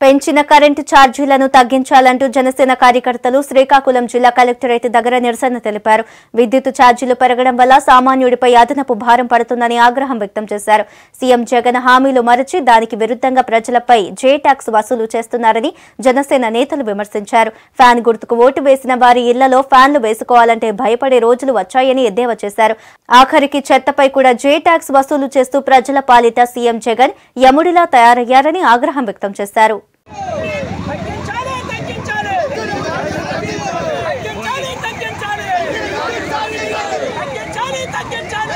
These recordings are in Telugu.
పెంచిన కరెంటు ఛార్జీలను తగ్గించాలంటూ జనసేన కార్యకర్తలు శ్రీకాకుళం జిల్లా కలెక్టరేట్ దగ్గర నిరసన తెలిపారు విద్యుత్ ఛార్జీలు పెరగడం వల్ల సామాన్యుడిపై అదనపు భారం పడుతుందని ఆగ్రహం వ్యక్తం చేశారు సీఎం జగన్ హామీలు మరచి దానికి విరుద్ధంగా ప్రజలపై జే ట్యాక్స్ వసూలు చేస్తున్నారని జనసేన నేతలు విమర్శించారు ఫ్యాన్ గుర్తుకు ఓటు వేసిన వారి ఇళ్లలో ఫ్యాన్లు వేసుకోవాలంటే భయపడే రోజులు వచ్చాయని ఎద్దేవా చేశారు ఆఖరికి చెత్తపై కూడా జే ట్యాక్స్ వసూలు చేస్తూ ప్రజల పాలిట సీఎం జగన్ యముడిలా తయారయ్యారని ఆగ్రహం వ్యక్తం చేశారు తగ్గించాలి తగ్గించాలి తగ్గించాలి తగ్గించాలి తగ్గించాలి తగ్గించాలి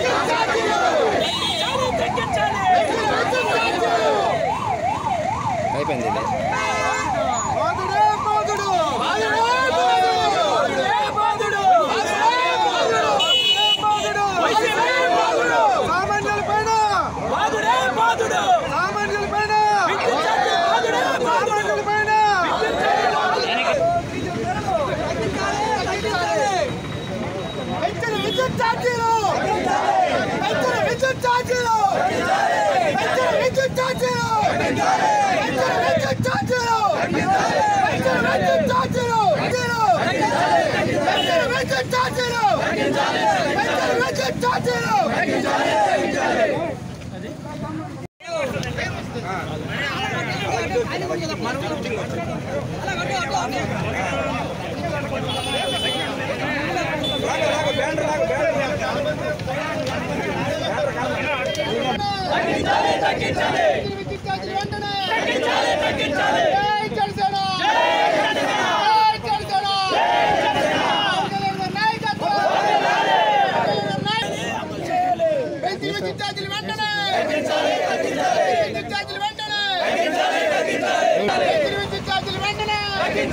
తగ్గించాలి అయిపోయింది ఇది. బాదుడే బాదుడు బాదుడే బాదుడు బాదుడు బాదుడు సామాన్యుల పైన బాదుడే బాదుడు సామాన్యుల పైన బాదుడే బాదుడు సామాన్యుల పైన పెంచిన విద్యుత్ ఛార్జీలు పెంచిన విద్యుత్ ఛార్జీలు పెంచిన విద్యుత్ ఛార్జీలు పెంచిన విద్యుత్ ఛార్జీలు పెంచిన విద్యుత్ ఛార్జీలు పెంచిన విద్యుత్ ఛార్జీలు పెంచిన విద్యుత్ ఛార్జీలు విద్యుత్ ఛార్జీలు వెంటనే జై జనసేన జై జనసేన జగన్ నాయకత్వం జగన్ నాయకత్వం పెంచిన విద్యుత్ ఛార్జీలు వెంటనే విద్యుత్ ఛార్జీలు వెంటనే పెంచిన విద్యుత్ ఛార్జీలు వెంటనే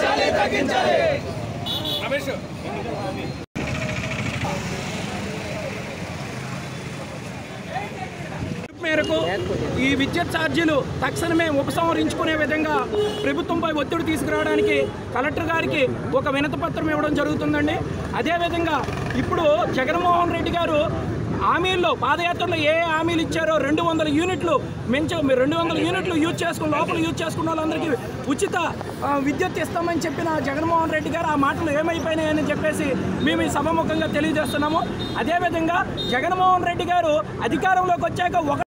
మేరకు ఈ విద్యుత్ ఛార్జీలు తక్షణమే ఉపసంహరించుకునే విధంగా ప్రభుత్వంపై ఒత్తిడి తీసుకురావడానికి కలెక్టర్ గారికి ఒక వినతి పత్రం ఇవ్వడం జరుగుతుందండి అదేవిధంగా ఇప్పుడు జగన్మోహన్ రెడ్డి గారు హామీల్లో పాదయాత్రలో ఏ హామీలు ఇచ్చారో రెండు వందల యూనిట్లు మించ రెండు వందల యూనిట్లు యూజ్ చేసుకుని లోపల యూజ్ చేసుకున్న వాళ్ళందరికీ ఉచిత ఆ, విద్యుత్ ఇస్తామని చెప్పిన జగన్మోహన్ రెడ్డి గారు ఆ మాటలు ఏమైపోయినాయని చెప్పేసి మేము ఈ సభముఖంగా తెలియజేస్తున్నాము అదేవిధంగా జగన్మోహన్ రెడ్డి గారు అధికారంలోకి వచ్చాక ఒక